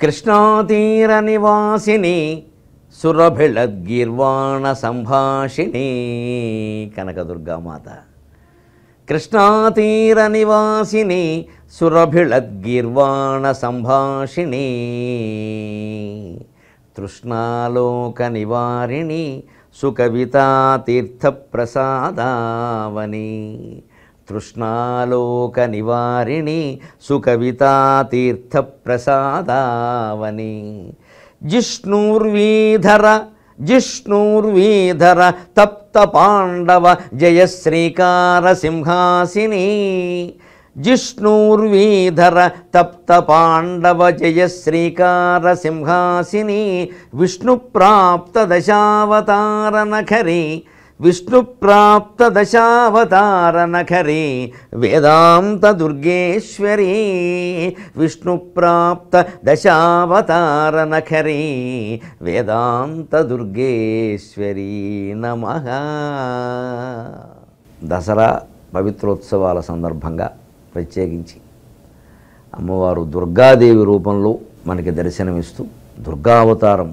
కృష్ణాతీర నివాసిని సురభిళద్గీర్వాణ సంభాషిణి కనకదుర్గామాత కృష్ణాతీర నివాసిని సురభిళద్గీర్వాణ సంభాషిణి తృష్ణాలోక నివారిణి సుకవితా తీర్థప్రసాదావని తృష్ణాలోక నివారిణి సుకవితా తీర్థప్రసాదావని జిష్ణుర్వీధర జిష్ణుర్వీధర తప్త పాండవ జయ శ్రీకార సింహాసిని జిష్ణుర్వీధర తప్త పాండవ జయ శ్రీకార సింహాసిని విష్ణుప్రాప్త దశావతార నఖరి విష్ణుప్రాప్త దశావతార నఖరి వేదాంత దుర్గేశ్వరి విష్ణుప్రాప్త దశావతార నఖరి వేదాంత దుర్గేశ్వరి నమ దసరా పవిత్రోత్సవాల సందర్భంగా ప్రత్యేకించి అమ్మవారు దుర్గాదేవి రూపంలో మనకి దర్శనమిస్తూ దుర్గావతారం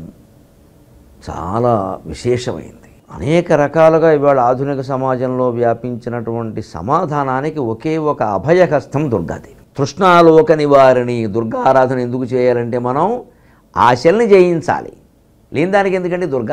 చాలా విశేషమైంది అనేక రకాలుగా ఇవాళ ఆధునిక సమాజంలో వ్యాపించినటువంటి సమాధానానికి ఒకే ఒక అభయహస్తం దుర్గాదేవి తృష్ణాలోక నివారిణి దుర్గా ఆరాధన ఎందుకు చేయాలంటే మనం ఆశల్ని జయించాలి లేని దానికి ఎందుకండి దుర్గా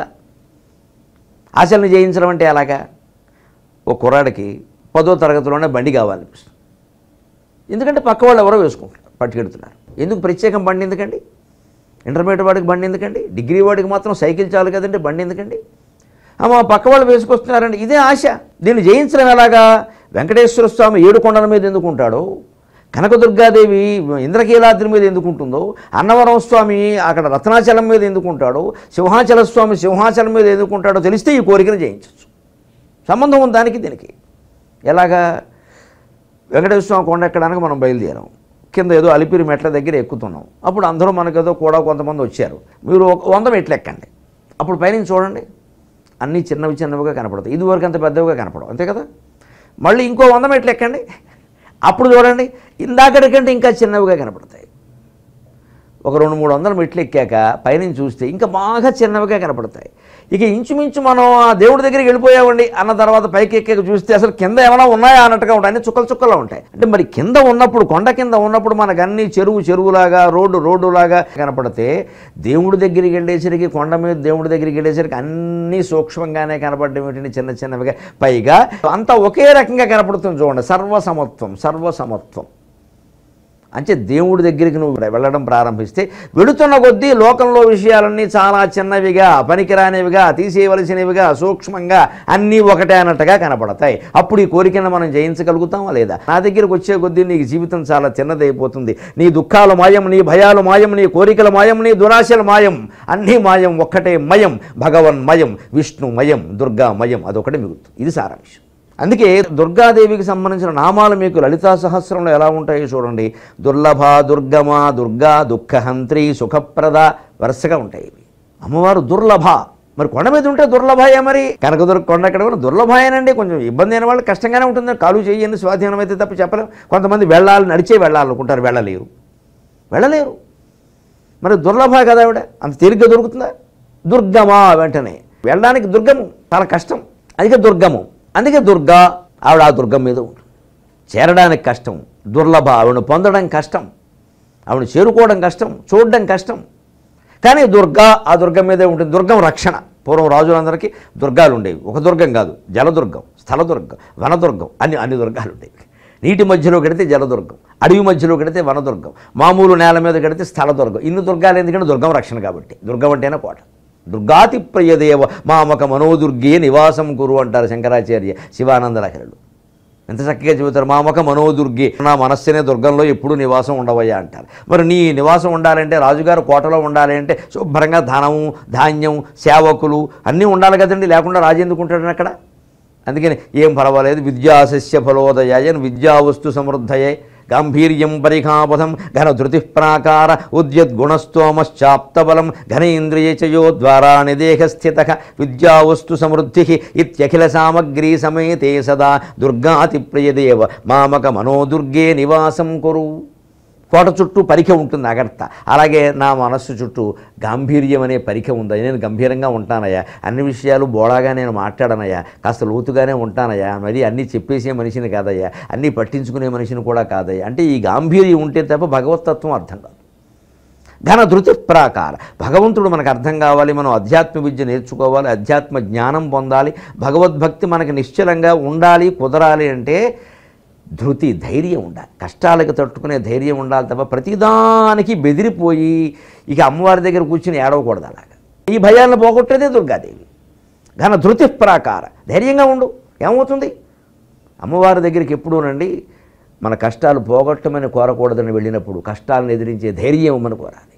ఆశల్ని జయించడం అంటే ఎలాగా ఓ కుర్రాడికి పదో తరగతిలోనే బండి కావాలనిపిస్తుంది ఎందుకంటే పక్క వాళ్ళు ఎవరో వేసుకుంటారు పట్టుకెడుతున్నారు ఎందుకు ప్రత్యేకం బండి ఎందుకండి ఇంటర్మీడియట్ వాడికి బండి ఎందుకండి డిగ్రీ వాడికి మాత్రం సైకిల్ చాలు కదండి బండి ఎందుకండి అమ్మ పక్క వాళ్ళు వేసుకొస్తున్నారండి ఇదే ఆశ దీన్ని జయించడం ఎలాగా వెంకటేశ్వర స్వామి ఏడు కొండల మీద ఎందుకు ఉంటాడో కనకదుర్గాదేవి ఇంద్రకీలాద్రి మీద ఎందుకు ఉంటుందో అన్నవరం స్వామి అక్కడ రత్నాచలం మీద ఎందుకు ఉంటాడో సింహాచల స్వామి సింహాచలం మీద ఎందుకు ఉంటాడో తెలిస్తే ఈ కోరికను జయించవచ్చు సంబంధం ఉంది దానికి దీనికి ఎలాగా వెంకటేశ్వర స్వామి కొండ ఎక్కడానికి మనం బయలుదేరాం కింద ఏదో అలిపిరి మెట్ల దగ్గర ఎక్కుతున్నాం అప్పుడు అందరూ మనకేదో కూడా కొంతమంది వచ్చారు మీరు ఒక వంద మెట్లు ఎక్కండి అప్పుడు పైనుంచి చూడండి అన్నీ చిన్నవి చిన్నవిగా కనపడతాయి ఇదివరకు అంత పెద్దవిగా కనపడవు అంతే కదా మళ్ళీ ఇంకో వంద మెట్లు ఎక్కండి అప్పుడు చూడండి ఇందాకటి కంటే ఇంకా చిన్నవిగా కనపడతాయి ఒక రెండు మూడు వందల మెట్లు ఎక్కాక పైనుంచి చూస్తే ఇంకా బాగా చిన్నవిగా కనపడతాయి ఇక ఇంచుమించు మనం ఆ దేవుడి దగ్గరికి వెళ్ళిపోయామండి అన్న తర్వాత పైకి ఎక్కాక చూస్తే అసలు కింద ఏమైనా ఉన్నాయా అన్నట్టుగా ఉంటాయి అన్ని చుక్కలు చుక్కలు ఉంటాయి అంటే మరి కింద ఉన్నప్పుడు కొండ కింద ఉన్నప్పుడు మనకు అన్ని చెరువు చెరువులాగా రోడ్డు రోడ్డులాగా కనపడితే దేవుడి దగ్గరికి వెళ్ళేసరికి కొండ మీద దేవుడి దగ్గరికి వెళ్ళేసరికి అన్నీ సూక్ష్మంగానే కనపడడం ఏంటంటే చిన్న చిన్నవిగా పైగా అంతా ఒకే రకంగా కనపడుతుంది చూడండి సర్వసమత్వం సర్వసమత్వం అంటే దేవుడి దగ్గరికి నువ్వు వెళ్ళడం ప్రారంభిస్తే వెళుతున్న కొద్దీ లోకంలో విషయాలన్నీ చాలా చిన్నవిగా పనికిరానివిగా తీసేయవలసినవిగా సూక్ష్మంగా అన్నీ ఒకటే అన్నట్టుగా కనపడతాయి అప్పుడు ఈ కోరికను మనం జయించగలుగుతామా లేదా నా దగ్గరికి వచ్చే కొద్దీ నీకు జీవితం చాలా చిన్నదైపోతుంది నీ దుఃఖాలు మాయం నీ భయాలు మాయం నీ కోరికల మాయం నీ దురాశలు మాయం అన్నీ మాయం ఒక్కటే మయం భగవన్మయం విష్ణుమయం దుర్గామయం అదొకటి మిగులుతుంది ఇది సారాంశం అందుకే దుర్గాదేవికి సంబంధించిన నామాలు మీకు లలితా సహస్రంలో ఎలా ఉంటాయో చూడండి దుర్లభ దుర్గమ దుర్గా దుఃఖహంత్రి సుఖప్రద వరుసగా ఉంటాయి ఇవి అమ్మవారు దుర్లభ మరి కొండ మీద ఉంటే దుర్లభాయే మరి కనకదుర్గ కొండ ఎక్కడ కూడా దుర్లభాయనండి కొంచెం ఇబ్బంది అయిన వాళ్ళు కష్టంగానే ఉంటుంది కాలు చేయని స్వాధీనం అయితే తప్ప చెప్పలేం కొంతమంది వెళ్ళాలి నడిచే వెళ్ళాలనుకుంటారు వెళ్ళలేరు వెళ్ళలేరు మరి దుర్లభ కదా ఆవిడ అంత తేలిగ్గా దొరుకుతుందా దుర్గమా వెంటనే వెళ్ళడానికి దుర్గము చాలా కష్టం అందుకే దుర్గము అందుకే దుర్గా ఆవిడ ఆ దుర్గం మీద ఉంటుంది చేరడానికి కష్టం దుర్లభ ఆవిడను పొందడం కష్టం ఆవిడ చేరుకోవడం కష్టం చూడడం కష్టం కానీ దుర్గా ఆ దుర్గం మీదే ఉంటుంది దుర్గం రక్షణ పూర్వం రాజులందరికీ దుర్గాలు ఉండేవి ఒక దుర్గం కాదు జలదుర్గం స్థలదుర్గం వనదుర్గం అన్ని అన్ని దుర్గాలు ఉండేవి నీటి మధ్యలో కడితే జలదుర్గం అడవి మధ్యలో కడితే వనదుర్గం మామూలు నేల మీద కడితే స్థలదుర్గం ఇన్ని దుర్గాలు ఎందుకంటే దుర్గం రక్షణ కాబట్టి దుర్గం అంటేనే కోట దుర్గాతి ప్రియదేవ మామక మనోదుర్గే నివాసం కురు అంటారు శంకరాచార్య శివానంద లహరులు ఎంత చక్కగా చెబుతారు మామక మనోదుర్గే నా మనస్సునే దుర్గంలో ఎప్పుడు నివాసం ఉండవయ్యా అంటారు మరి నీ నివాసం ఉండాలంటే రాజుగారు కోటలో ఉండాలి అంటే శుభ్రంగా ధనము ధాన్యం సేవకులు అన్నీ ఉండాలి కదండి లేకుండా రాజు ఎందుకు ఉంటాడని అక్కడ అందుకని ఏం పర్వాలేదు విద్యాశస్య ఫలోదయాయ విద్యా వస్తు సమృద్ధయే గాంభీర్యం పరిఖాపథం ఘన ధృతి ప్రాకార ఉద్యద్గుణస్తోమశ్చాప్తబలం ఘనేంద్రియ చయో ద్వారా నిదేహ స్థిత విద్యావస్తు సమృద్ధి ఇత్యఖిల సామగ్రీ సమేతే సదా దుర్గాతి ప్రియదేవ మామక మనోదుర్గే నివాసం కురు కోట చుట్టూ పరిఖ ఉంటుంది అగర్త అలాగే నా మనస్సు చుట్టూ గాంభీర్యం అనే పరిఖ ఉంది నేను గంభీరంగా ఉంటానయ్యా అన్ని విషయాలు బోడాగా నేను మాట్లాడనయ్యా కాస్త లోతుగానే ఉంటానయ్యా మరి అన్నీ చెప్పేసే మనిషిని కాదయ్యా అన్నీ పట్టించుకునే మనిషిని కూడా కాదయ్యా అంటే ఈ గాంభీర్యం ఉంటే తప్ప భగవతత్వం అర్థం కాదు ఘన ధృతి ప్రాకార భగవంతుడు మనకు అర్థం కావాలి మనం అధ్యాత్మ విద్య నేర్చుకోవాలి అధ్యాత్మ జ్ఞానం పొందాలి భగవద్భక్తి మనకి నిశ్చలంగా ఉండాలి కుదరాలి అంటే ధృతి ధైర్యం ఉండాలి కష్టాలకు తట్టుకునే ధైర్యం ఉండాలి తప్ప ప్రతిదానికి బెదిరిపోయి ఇక అమ్మవారి దగ్గర కూర్చుని ఏడవకూడదు అలాగా ఈ భయాలను పోగొట్టేదే దుర్గాదేవి ఘన ధృతి ప్రాకార ధైర్యంగా ఉండు ఏమవుతుంది అమ్మవారి దగ్గరికి ఎప్పుడూనండి మన కష్టాలు పోగొట్టమని కోరకూడదని వెళ్ళినప్పుడు కష్టాలను ఎదిరించే ధైర్యం ఇవ్వమని కోరాలి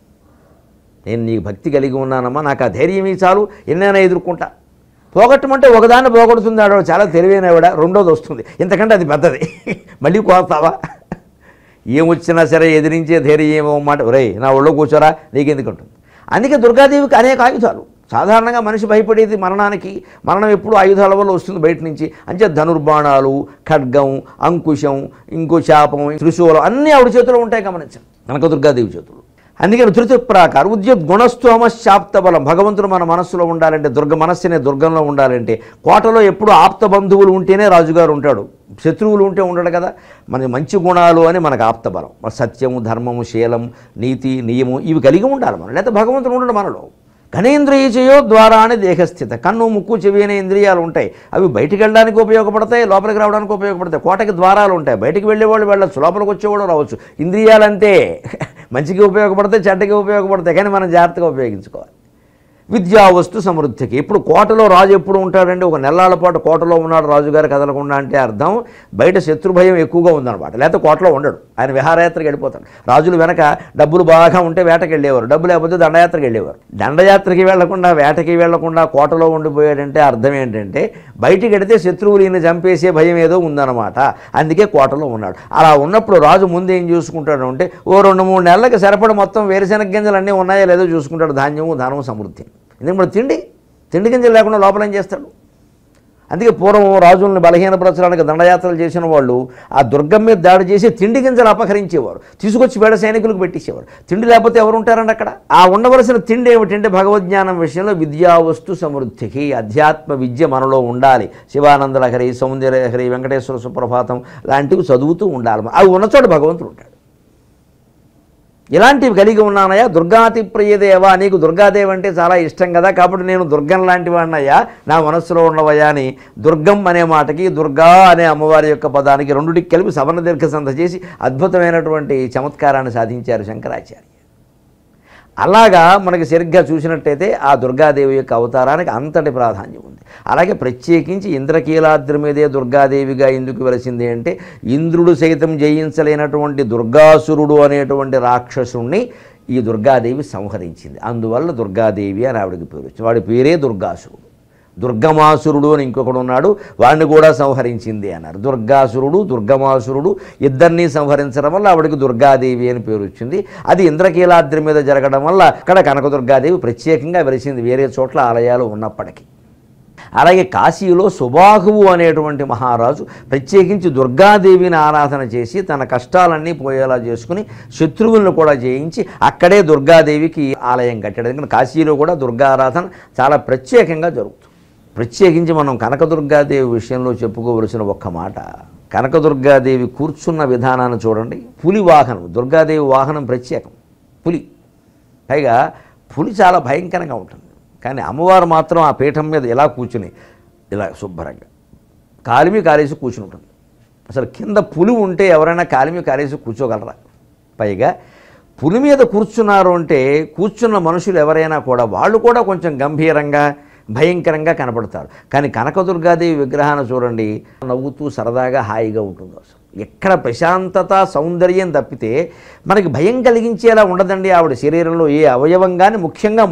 నేను నీకు భక్తి కలిగి ఉన్నానమ్మా నాకు ఆ ధైర్యం చాలు ఎన్నైనా ఎదుర్కొంటా పోగొట్టమంటే ఒకదాన్ని పోగొడుతుంది ఆడ చాలా తెలివైనవిడ రెండోది వస్తుంది ఇంతకంటే అది పెద్దది మళ్ళీ కోస్తావా ఏమొచ్చినా సరే ఎదిరించే ధైర్యం ఏమో మాట ఒరే నా ఒళ్ళో కూర్చోరా నీకెందుకు ఉంటుంది అందుకే దుర్గాదేవికి అనేక ఆయుధాలు సాధారణంగా మనిషి భయపడేది మరణానికి మరణం ఎప్పుడు ఆయుధాల వల్ల వస్తుంది బయట నుంచి అంటే ధనుర్బాణాలు ఖడ్గం అంకుశం ఇంకో శాపం త్రిశూలం అన్నీ ఆవిడ చేతిలో ఉంటాయి గమనించండి కనక దుర్గాదేవి చేతులు అందుకని తృతీయ ప్రాకార ఉద్యుత్ గుణస్థోమ శాప్త బలం భగవంతుడు మన మనస్సులో ఉండాలంటే దుర్గ మనస్సునే దుర్గంలో ఉండాలంటే కోటలో ఎప్పుడు ఆప్త బంధువులు ఉంటేనే రాజుగారు ఉంటాడు శత్రువులు ఉంటే ఉండడు కదా మన మంచి గుణాలు అని మనకు ఆప్త బలం మన సత్యము ధర్మము శీలం నీతి నియమం ఇవి కలిగి ఉండాలి మనం లేకపోతే భగవంతుడు ఉండడు మనలో ఘనేంద్రియచయో ద్వారా అని దేహస్థిత కన్ను ముక్కు చెవి అనే ఇంద్రియాలు ఉంటాయి అవి బయటికి వెళ్ళడానికి ఉపయోగపడతాయి లోపలికి రావడానికి ఉపయోగపడతాయి కోటకి ద్వారాలు ఉంటాయి బయటికి వెళ్ళేవాళ్ళు వెళ్ళచ్చు లోపలికి వచ్చేవాళ్ళు రావచ్చు ఇంద్రియాలంతే మంచికి ఉపయోగపడతాయి చెడ్డకి ఉపయోగపడతాయి కానీ మనం జాగ్రత్తగా ఉపయోగించుకోవాలి విద్యా వస్తు సమృద్ధికి ఇప్పుడు కోటలో రాజు ఎప్పుడు ఉంటాడండి ఒక నెలల పాటు కోటలో ఉన్నాడు రాజుగారు కదలకుండా అంటే అర్థం బయట శత్రు భయం ఎక్కువగా ఉందన్నమాట లేకపోతే కోటలో ఉండడు ఆయన విహారయాత్రకి వెళ్ళిపోతాడు రాజులు వెనక డబ్బులు బాగా ఉంటే వేటకి వెళ్ళేవారు డబ్బు లేకపోతే దండయాత్రకి వెళ్ళేవారు దండయాత్రకి వెళ్లకుండా వేటకి వెళ్లకుండా కోటలో ఉండిపోయాడంటే అర్థం ఏంటంటే బయటికి వెడితే శత్రువులు ఈయన చంపేసే భయం ఏదో ఉందన్నమాట అందుకే కోటలో ఉన్నాడు అలా ఉన్నప్పుడు రాజు ముందు ఏం చూసుకుంటాడు అంటే ఓ రెండు మూడు నెలలకి సరిపడ మొత్తం వేరుశెనగ గింజలు అన్నీ ఉన్నాయో లేదో చూసుకుంటాడు ధాన్యము ధనము సమృద్ధి ఎందుకంటే తిండి తిండి గింజలు లేకుండా లోపల ఏం చేస్తాడు అందుకే పూర్వం రాజుల్ని బలహీనపరచడానికి దండయాత్రలు చేసిన వాళ్ళు ఆ దుర్గం మీద దాడి చేసి తిండి గింజలు అపహరించేవారు తీసుకొచ్చి వేడ సైనికులకు పెట్టేసేవారు తిండి లేకపోతే ఎవరు ఉంటారండి అక్కడ ఆ ఉండవలసిన తిండి ఏమిటంటే భగవద్జ్ఞానం విషయంలో విద్యా వస్తు సమృద్ధికి అధ్యాత్మ విద్య మనలో ఉండాలి శివానంద లహరి సౌందర్య లహరి వెంకటేశ్వర సుప్రభాతం లాంటివి చదువుతూ ఉండాలి అవి ఉన్న చోట భగవంతుడు ఉంటాడు ఇలాంటివి కలిగి ఉన్నానయ్యా దుర్గాతి ప్రియదేవా నీకు దుర్గాదేవి అంటే చాలా ఇష్టం కదా కాబట్టి నేను దుర్గం లాంటి వాడినయ్యా నా మనస్సులో ఉన్నవయ్యా అని దుర్గం అనే మాటకి దుర్గా అనే అమ్మవారి యొక్క పదానికి రెండుటికి కలిపి సవర్ణ దీర్ఘ సంధ చేసి అద్భుతమైనటువంటి చమత్కారాన్ని సాధించారు శంకరాచార్య అలాగా మనకి సరిగ్గా చూసినట్టయితే ఆ దుర్గాదేవి యొక్క అవతారానికి అంతటి ప్రాధాన్యం ఉంది అలాగే ప్రత్యేకించి ఇంద్రకీలాద్రి మీదే దుర్గాదేవిగా ఎందుకు వెలసింది అంటే ఇంద్రుడు సైతం జయించలేనటువంటి దుర్గాసురుడు అనేటువంటి రాక్షసుణ్ణి ఈ దుర్గాదేవి సంహరించింది అందువల్ల దుర్గాదేవి అని ఆవిడకి పేరు వచ్చింది వాడి పేరే దుర్గాసురుడు దుర్గమాసురుడు అని ఇంకొకడు ఉన్నాడు వాడిని కూడా సంహరించింది అన్నారు దుర్గాసురుడు దుర్గమాసురుడు ఇద్దరినీ సంహరించడం వల్ల ఆవిడకి దుర్గాదేవి అని పేరు వచ్చింది అది ఇంద్రకీలాద్రి మీద జరగడం వల్ల అక్కడ కనకదుర్గాదేవి ప్రత్యేకంగా వెలిసింది వేరే చోట్ల ఆలయాలు ఉన్నప్పటికీ అలాగే కాశీలో సుబాహువు అనేటువంటి మహారాజు ప్రత్యేకించి దుర్గాదేవిని ఆరాధన చేసి తన కష్టాలన్నీ పోయేలా చేసుకుని శత్రువులను కూడా జయించి అక్కడే దుర్గాదేవికి ఆలయం కట్టాడు ఎందుకంటే కాశీలో కూడా దుర్గా ఆరాధన చాలా ప్రత్యేకంగా జరుగుతుంది ప్రత్యేకించి మనం కనకదుర్గాదేవి విషయంలో చెప్పుకోవలసిన ఒక్క మాట కనకదుర్గాదేవి కూర్చున్న విధానాన్ని చూడండి పులి వాహనం దుర్గాదేవి వాహనం ప్రత్యేకం పులి పైగా పులి చాలా భయంకరంగా ఉంటుంది కానీ అమ్మవారు మాత్రం ఆ పీఠం మీద ఇలా కూర్చుని ఇలా శుభ్రంగా కాలిమి కాలేసి కూర్చుని ఉంటుంది అసలు కింద పులి ఉంటే ఎవరైనా కాలిమి కాలేసి కూర్చోగలరా పైగా పులి మీద కూర్చున్నారు అంటే కూర్చున్న మనుషులు ఎవరైనా కూడా వాళ్ళు కూడా కొంచెం గంభీరంగా భయంకరంగా కనపడతారు కానీ కనకదుర్గాదేవి విగ్రహాన్ని చూడండి నవ్వుతూ సరదాగా హాయిగా ఉంటుంది అసలు ఎక్కడ ప్రశాంతత సౌందర్యం తప్పితే మనకి భయం కలిగించేలా ఉండదండి ఆవిడ శరీరంలో ఏ అవయవం కానీ ముఖ్యంగా ముఖం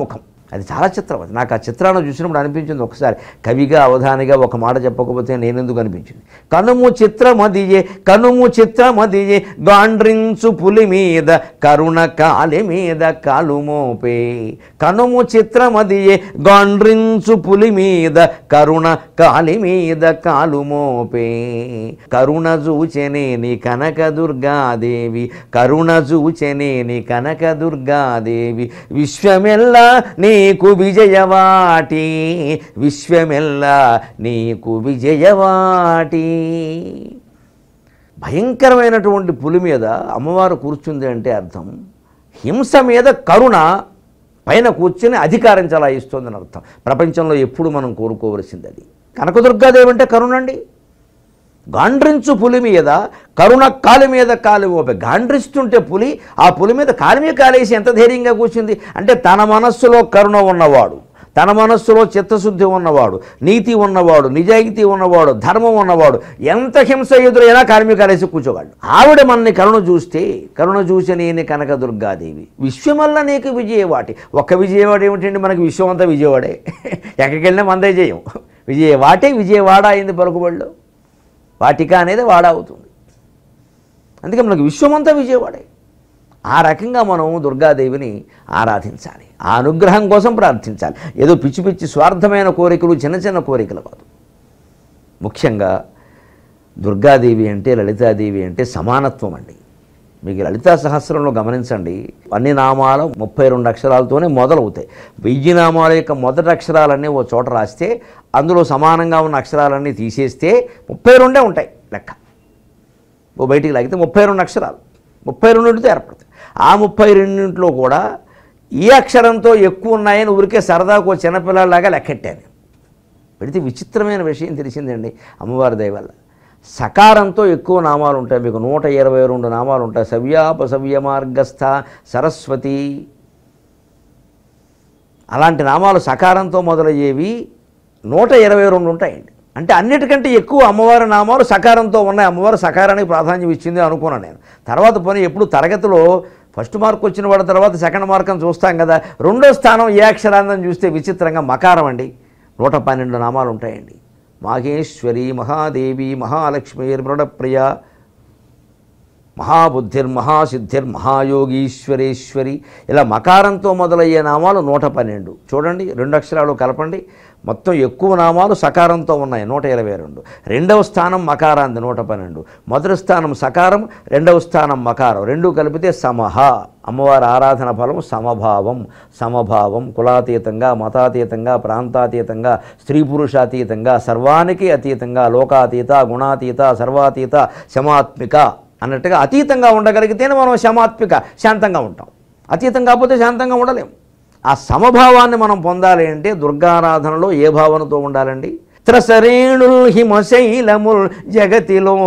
అది చాలా చిత్రం అది నాకు ఆ చిత్రాన్ని చూసినప్పుడు అనిపించింది ఒకసారి కవిగా అవధానిగా ఒక మాట చెప్పకపోతే నేనెందుకు అనిపించింది కనుము చిత్రమదియే కనుము చిత్రమదియే గాండ్రించు పులి మీద కరుణ కాలి మీద కాలు మోపే కనుము చిత్రమదియే గాండ్రించు పులి మీద కరుణ కాలి మీద కాలు మోపే కరుణ చూచెనేని కనక దుర్గాదేవి కరుణ చూచెనేని కనక దుర్గాదేవి విశ్వమెల్లా నీకు విజయవాటి విశ్వమెల్లా నీకు విజయవాటి భయంకరమైనటువంటి పులి మీద అమ్మవారు కూర్చుంది అంటే అర్థం హింస మీద కరుణ పైన కూర్చుని అధికారం చలాయిస్తోందని అర్థం ప్రపంచంలో ఎప్పుడు మనం కోరుకోవలసింది అది కనకదుర్గాదేవి అంటే కరుణ అండి గాండ్రించు పులి మీద కరుణ కాలి మీద కాలు ఓపే గాండ్రిస్తుంటే పులి ఆ పులి మీద కాలి మీద కాలేసి ఎంత ధైర్యంగా కూర్చుంది అంటే తన మనస్సులో కరుణ ఉన్నవాడు తన మనస్సులో చిత్తశుద్ధి ఉన్నవాడు నీతి ఉన్నవాడు నిజాయితీ ఉన్నవాడు ధర్మం ఉన్నవాడు ఎంత హింస ఎదురైనా కాలి మీద కాలేసి కూర్చోవాడు ఆవిడ మనని కరుణ చూస్తే కరుణ చూసి నేను కనక దుర్గాదేవి విశ్వమల్ల నీకు విజయవాటి ఒక్క విజయవాడ ఏమిటండి మనకి విశ్వం అంతా విజయవాడే ఎక్కడికి వెళ్ళినా మందే చేయం విజయవాటే విజయవాడ అయింది పలుకుబడిలో వాటిక అనేది వాడ అవుతుంది అందుకే మనకు విశ్వమంతా విజయవాడే ఆ రకంగా మనం దుర్గాదేవిని ఆరాధించాలి ఆ అనుగ్రహం కోసం ప్రార్థించాలి ఏదో పిచ్చి పిచ్చి స్వార్థమైన కోరికలు చిన్న చిన్న కోరికలు కాదు ముఖ్యంగా దుర్గాదేవి అంటే లలితాదేవి అంటే సమానత్వం అండి మీకు లలితా సహస్రంలో గమనించండి అన్ని నామాలు ముప్పై రెండు అక్షరాలతోనే మొదలవుతాయి వెయ్యి నామాల యొక్క మొదటి అక్షరాలన్నీ ఓ చోట రాస్తే అందులో సమానంగా ఉన్న అక్షరాలన్నీ తీసేస్తే ముప్పై రెండే ఉంటాయి లెక్క ఓ బయటికి లాగితే ముప్పై రెండు అక్షరాలు ముప్పై రెండింటితో ఏర్పడతాయి ఆ ముప్పై రెండింటిలో కూడా ఈ అక్షరంతో ఎక్కువ ఉన్నాయని ఊరికే సరదాకు ఓ చిన్నపిల్లలాగా లెక్కెట్టాను పెడితే విచిత్రమైన విషయం తెలిసిందండి అమ్మవారి దయ వల్ల సకారంతో ఎక్కువ నామాలు ఉంటాయి మీకు నూట ఇరవై రెండు నామాలు ఉంటాయి సవ్యాపసవ్య మార్గస్థ సరస్వతి అలాంటి నామాలు సకారంతో మొదలయ్యేవి నూట ఇరవై రెండు ఉంటాయండి అంటే అన్నిటికంటే ఎక్కువ అమ్మవారి నామాలు సకారంతో ఉన్నాయి అమ్మవారు సకారానికి ప్రాధాన్యం ఇచ్చింది అనుకున్నాను నేను తర్వాత పోనీ ఎప్పుడు తరగతిలో ఫస్ట్ మార్క్ వచ్చిన వాడి తర్వాత సెకండ్ మార్క్ అని చూస్తాం కదా రెండో స్థానం ఏ అక్షరాంతం చూస్తే విచిత్రంగా మకారం అండి నూట పన్నెండు నామాలు ఉంటాయండి మాహేశ్వరి మహాదేవి మహాలక్ష్మి మృడప్రియ మహాబుద్ధిర్ మహాసిద్ధిర్ మహాయోగీశ్వరేశ్వరి ఇలా మకారంతో మొదలయ్యే నామాలు నూట పన్నెండు చూడండి రెండు అక్షరాలు కలపండి మొత్తం ఎక్కువ నామాలు సకారంతో ఉన్నాయి నూట ఇరవై రెండు రెండవ స్థానం మకారాంది నూట పన్నెండు మొదటి స్థానం సకారం రెండవ స్థానం మకారం రెండు కలిపితే సమహ అమ్మవారి ఆరాధన ఫలం సమభావం సమభావం కులాతీతంగా మతాతీతంగా ప్రాంతాతీతంగా స్త్రీ పురుషాతీతంగా సర్వానికి అతీతంగా లోకాతీత గుణాతీత సర్వాతీత శమాత్మిక అన్నట్టుగా అతీతంగా ఉండగలిగితేనే మనం శమాత్మిక శాంతంగా ఉంటాం అతీతం కాకపోతే శాంతంగా ఉండలేం ఆ సమభావాన్ని మనం పొందాలి అంటే దుర్గారాధనలో ఏ భావనతో ఉండాలండి త్రసరేణుల్ హిమశైలముల్ జగతిలో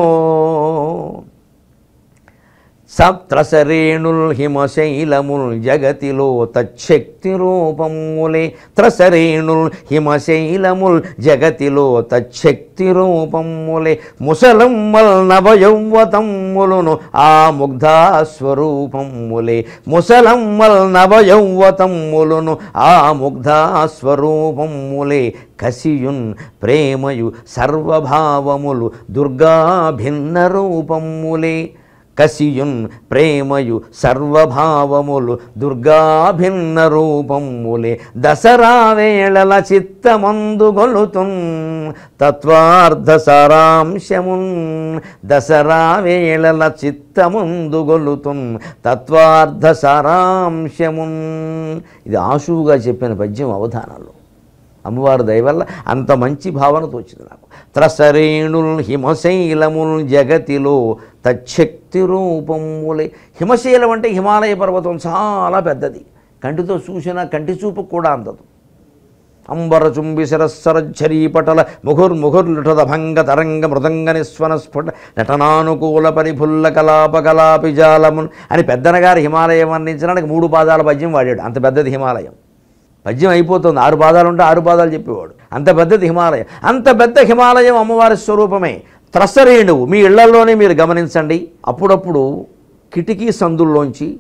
సప్త్రసరేణుల్ హిమశైలముల్ జగతిలో తచ్చక్తి రూపములే త్రసరేణుల్ హిమశైలముల్ జగతిలో తచ్చక్తి రూపములే ముసలమ్మల్ నవయౌవతమ్ములును ఆ ముగ్ధా స్వరూపములే ముసలమ్మల్ నవయౌవతమ్ములును ఆ ముగ్ధా స్వరూపములే కసియున్ ప్రేమయు సర్వభావములు దుర్గా భిన్న రూపములే కసియున్ ప్రేమయు సర్వభావములు దుర్గాభిన్న రూపములే దసరా వేళల చిత్తమందు గొలుతున్ తత్వార్థ సారాంశమున్ దసరా వేళల చిత్తమందు గొలుతున్ తత్వార్థ సారాంశమున్ ఇది ఆశువుగా చెప్పిన పద్యం అవధానాల్లో అమ్మవారి దయ వల్ల అంత మంచి భావనతో వచ్చింది నాకు త్రసరేణుల్ హిమశైలముల్ జగతిలో తచ్చక్తి రూపములే హిమశైలం అంటే హిమాలయ పర్వతం చాలా పెద్దది కంటితో చూసినా కంటి చూపు కూడా అందదు అంబర చుంబి శిరస్సరఝరీ పటల ముహుర్ముహుర్లుటద భంగ తరంగ మృదంగ నిస్వన స్ఫుట నటనానుకూల పరిఫుల్ల కలాప కలాపి జాలమున్ అని పెద్దనగారు హిమాలయం వర్ణించడానికి మూడు పాదాల పద్యం వాడాడు అంత పెద్దది హిమాలయం పద్యం అయిపోతుంది ఆరు పాదాలు ఉంటే ఆరు పాదాలు చెప్పేవాడు అంత పెద్దది హిమాలయం అంత పెద్ద హిమాలయం అమ్మవారి స్వరూపమే త్రసరేణువు మీ ఇళ్లలోనే మీరు గమనించండి అప్పుడప్పుడు కిటికీ సందుల్లోంచి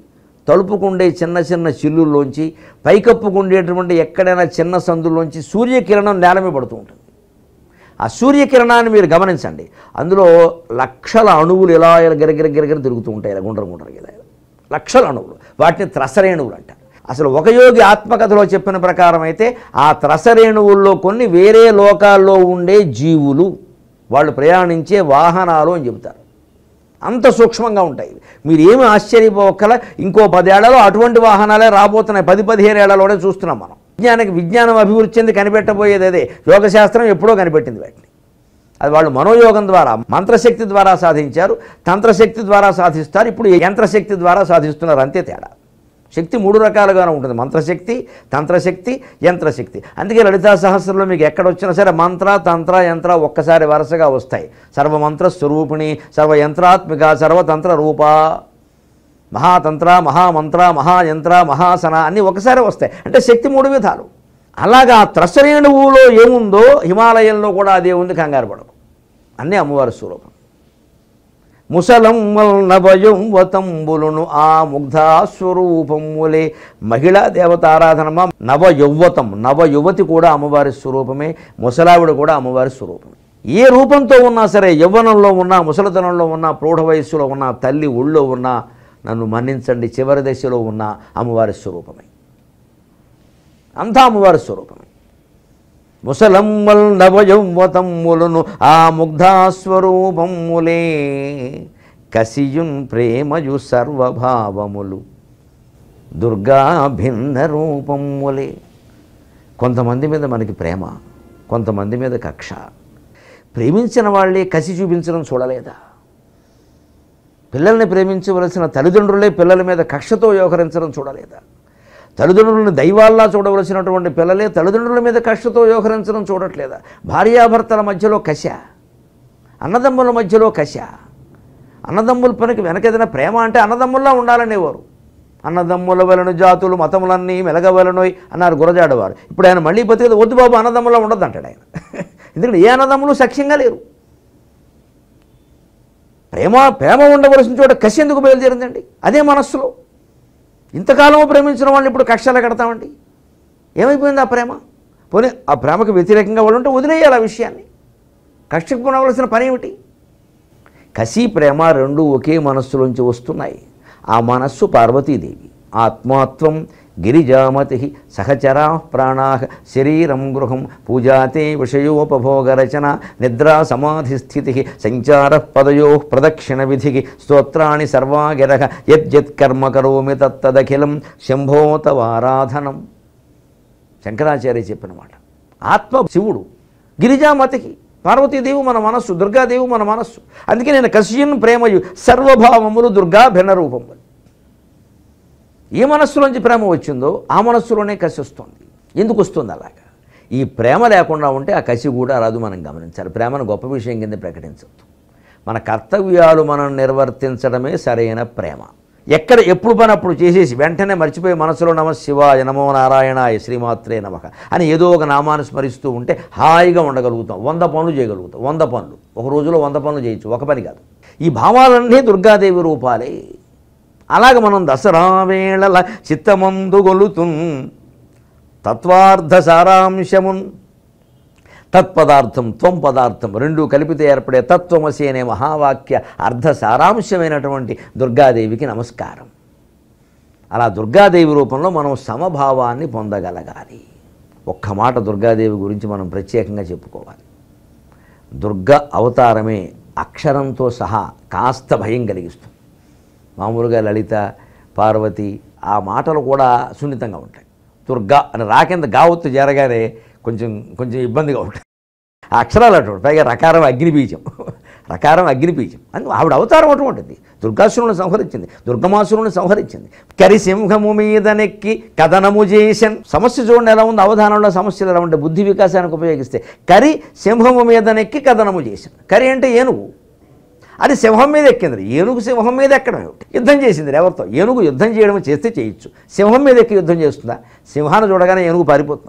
తలుపుకుండే చిన్న చిన్న చిల్లుల్లోంచి పైకప్పుకుండేటువంటి ఎక్కడైనా చిన్న సందుల్లోంచి సూర్యకిరణం నేల మీద పడుతూ ఉంటుంది ఆ సూర్యకిరణాన్ని మీరు గమనించండి అందులో లక్షల అణువులు ఇలా ఇలా గిరగిర గిరగిర తిరుగుతూ ఉంటాయి ఇలా గుండ్ర గుండ్ర ఇలా ఇలా. లక్షల అణువులు వాటిని త్రసరేణువులు అంటారు అసలు ఒక యోగి ఆత్మకథలో చెప్పిన ప్రకారం అయితే ఆ త్రసరేణువుల్లో కొన్ని వేరే లోకాల్లో ఉండే జీవులు వాళ్ళు ప్రయాణించే వాహనాలు అని చెబుతారు అంత సూక్ష్మంగా ఉంటాయి మీరు ఏమి ఆశ్చర్యపోకల ఇంకో పదేళ్లలో అటువంటి వాహనాలే రాబోతున్నాయి పది పదిహేను ఏళ్లలోనే చూస్తున్నాం మనం విజ్ఞానికి విజ్ఞానం అభివృద్ధి చెంది కనిపెట్టబోయేది అదే యోగశాస్త్రం ఎప్పుడో కనిపెట్టింది వాటిని అది వాళ్ళు మనోయోగం ద్వారా మంత్రశక్తి ద్వారా సాధించారు తంత్రశక్తి ద్వారా సాధిస్తారు ఇప్పుడు ఈ యంత్రశక్తి ద్వారా సాధిస్తున్నారు అంతే తేడా శక్తి మూడు రకాలుగానే ఉంటుంది మంత్రశక్తి తంత్రశక్తి యంత్రశక్తి అందుకే లలితా సహస్రంలో మీకు ఎక్కడ వచ్చినా సరే మంత్ర తంత్ర యంత్ర ఒక్కసారి వరుసగా వస్తాయి సర్వమంత్ర స్వరూపిణి సర్వయంత్రాత్మిక సర్వతంత్ర రూప మహాతంత్ర మహామంత్ర మహాయంత్ర మహాసన అన్నీ ఒకసారి వస్తాయి అంటే శక్తి మూడు విధాలు అలాగా త్రసరేణువులో ఏముందో హిమాలయంలో కూడా అదే ఉంది కంగారు పడకు అన్నీ అమ్మవారి స్వరూపం ముసలం నభయం వతంబులును ఆ ముగ్ధాస్వరూపములే మహిళా దేవతారాధనమా నవ యౌవతం నవ యువతి కూడా అమ్మవారి స్వరూపమే ముసలావిడ కూడా అమ్మవారి స్వరూపమే ఏ రూపంతో ఉన్నా సరే యవ్వనంలో ఉన్నా ముసలితనంలో ఉన్నా ప్రౌఢ వయస్సులో ఉన్నా తల్లి ఒళ్ళో ఉన్నా నన్ను మన్నించండి చివరి దశలో ఉన్న అమ్మవారి స్వరూపమే అంతా అమ్మవారి స్వరూపమే ముసలమ్మల్ నవయౌవతమ్ములను ఆ ముగ్ధాస్వరూపములే కసియున్ ప్రేమయు సర్వభావములు దుర్గా భిన్న రూపములే కొంతమంది మీద మనకి ప్రేమ కొంతమంది మీద కక్ష ప్రేమించిన వాళ్ళే కసి చూపించడం చూడలేదా పిల్లల్ని ప్రేమించవలసిన తల్లిదండ్రులే పిల్లల మీద కక్షతో వ్యవహరించడం చూడలేదా తల్లిదండ్రులను దైవాల్లా చూడవలసినటువంటి పిల్లలే తల్లిదండ్రుల మీద కక్షతో వ్యవహరించడం చూడట్లేదా భార్యాభర్తల మధ్యలో కష అన్నదమ్ముల మధ్యలో కష అన్నదమ్ముల పనికి వెనకేదైనా ప్రేమ అంటే అన్నదమ్ముల్లా ఉండాలనేవారు అన్నదమ్ముల వలన జాతులు మతములన్నీ మెలగవలనోయ్ అన్నారు గురజాడవారు ఇప్పుడు ఆయన మళ్ళీ బతికేది వద్దు బాబు అన్నదమ్ములా ఉండదు అంటాడు ఆయన ఎందుకంటే ఏ అన్నదమ్ములు సఖ్యంగా లేరు ప్రేమ ప్రేమ ఉండవలసిన చోట కసి ఎందుకు బయలుదేరిందండి అదే మనస్సులో ఇంతకాలం ప్రేమించిన వాళ్ళని ఇప్పుడు కక్షలు కడతామండి ఏమైపోయింది ఆ ప్రేమ పోనీ ఆ ప్రేమకు వ్యతిరేకంగా వాళ్ళు ఉంటే వదిలేయాలి ఆ విషయాన్ని కక్షకు కొనవలసిన పని ఏమిటి కసి ప్రేమ రెండు ఒకే మనస్సులోంచి వస్తున్నాయి ఆ మనస్సు పార్వతీదేవి ఆత్మాత్వం గిరిజామతి సహచరా ప్రాణా శరీరం గృహం పూజాతే విషయోపభోగరచన నిద్రా సమాధిస్థితి సంచార పదయో ప్రదక్షిణ విధి స్తోత్రాన్ని సర్వాగిర యద్యత్ కర్మ కరోమి తత్తదఖిలం శంభోతవారాధనం శంకరాచార్య చెప్పిన మాట ఆత్మ శివుడు గిరిజామతికి పార్వతీదేవి మన మనస్సు దుర్గాదేవి మన మనస్సు అందుకే నేను కసియన్ ప్రేమయు సర్వభావములు దుర్గా భిన్న రూపములు ఏ మనస్సులోంచి ప్రేమ వచ్చిందో ఆ మనస్సులోనే కసి వస్తుంది ఎందుకు వస్తుంది అలాగా ఈ ప్రేమ లేకుండా ఉంటే ఆ కసి కూడా రాదు మనం గమనించాలి ప్రేమను గొప్ప విషయం కింద ప్రకటించవద్దు మన కర్తవ్యాలు మనం నిర్వర్తించడమే సరైన ప్రేమ ఎక్కడ ఎప్పుడు పని అప్పుడు చేసేసి వెంటనే మర్చిపోయి మనసులో నమ శివాయ నమో నారాయణాయ శ్రీమాత్రే నమః అని ఏదో ఒక నామాన్ని స్మరిస్తూ ఉంటే హాయిగా ఉండగలుగుతాం వంద పనులు చేయగలుగుతాం వంద పనులు ఒక రోజులో వంద పనులు చేయొచ్చు ఒక పని కాదు ఈ భావాలన్నీ దుర్గాదేవి రూపాలే అలాగ మనం దసరా వేళల చిత్తమందు గొలుతున్ తత్వార్థ సారాంశమున్ తత్పదార్థం త్వం పదార్థం రెండు కలిపితే ఏర్పడే తత్వమసి అనే మహావాక్య అర్ధ సారాంశమైనటువంటి దుర్గాదేవికి నమస్కారం అలా దుర్గాదేవి రూపంలో మనం సమభావాన్ని పొందగలగాలి ఒక్క మాట దుర్గాదేవి గురించి మనం ప్రత్యేకంగా చెప్పుకోవాలి దుర్గ అవతారమే అక్షరంతో సహా కాస్త భయం కలిగిస్తుంది మామూలుగా లలిత పార్వతి ఆ మాటలు కూడా సున్నితంగా ఉంటాయి దుర్గా అని రాకింద గావత్తు జరగానే కొంచెం కొంచెం ఇబ్బందిగా ఉంటాయి ఆ అక్షరాలు అటువంటి పైగా రకారం అగ్నిబీజం రకారం అగ్నిబీజం అని ఆవిడ అవతారం అటువంటిది దుర్గాసురుని సంహరించింది దుర్గమాసురుని సంహరించింది కరిసింహము మీద నెక్కి కథనము చేసన్ సమస్య చూడండి ఎలా ఉంది అవధానంలో సమస్యలు ఎలా ఉంటే బుద్ధి వికాసానికి ఉపయోగిస్తే కరి సింహము మీద నెక్కి కథనము చేశాను కరి అంటే ఏనుగు అది సింహం మీద ఎక్కింది ఏనుగు సింహం మీద ఎక్కడం ఏమిటి యుద్ధం చేసింది ఎవరితో ఏనుగు యుద్ధం చేయడం చేస్తే చేయొచ్చు సింహం మీద ఎక్కి యుద్ధం చేస్తుందా సింహాన్ని చూడగానే ఏనుగు పారిపోతుంది అసలు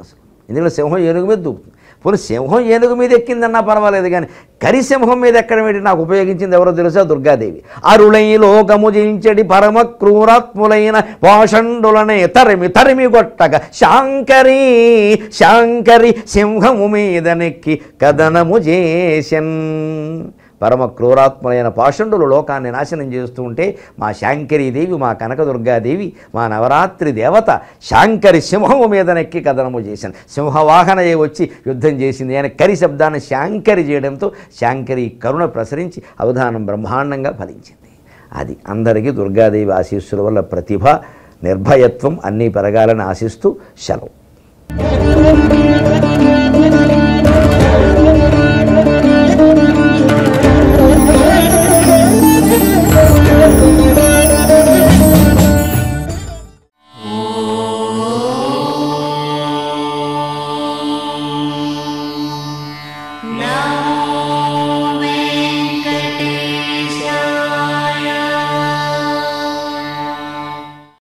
ఎందుకంటే సింహం ఏనుగు మీద దూకుతుంది పోనీ సింహం ఏనుగు మీద ఎక్కిందన్నా పర్వాలేదు కానీ కరిసింహం మీద ఎక్కడం ఏంటి నాకు ఉపయోగించింది ఎవరో తెలుసా దుర్గాదేవి అరుళై లోకము జయించడి పరమ క్రూరాత్ములైన పాషండులనే తరిమి తరిమి కొట్టగా శాంకరి శాంకరి సింహము మీద నెక్కి కథనము చేసన్ పరమ క్రూరాత్ములైన పాషండులు లోకాన్ని నాశనం చేస్తూ ఉంటే మా శాంకరీదేవి మా కనకదుర్గాదేవి మా నవరాత్రి దేవత శాంకరి సింహము మీద నెక్కి కథనము చేశాను సింహవాహనయే వచ్చి యుద్ధం చేసింది ఆయన కరి శబ్దాన్ని శాంకరి చేయడంతో శాంకరి కరుణ ప్రసరించి అవధానం బ్రహ్మాండంగా ఫలించింది అది అందరికీ దుర్గాదేవి ఆశీస్సుల వల్ల ప్రతిభ నిర్భయత్వం అన్నీ పెరగాలని ఆశిస్తూ సెలవు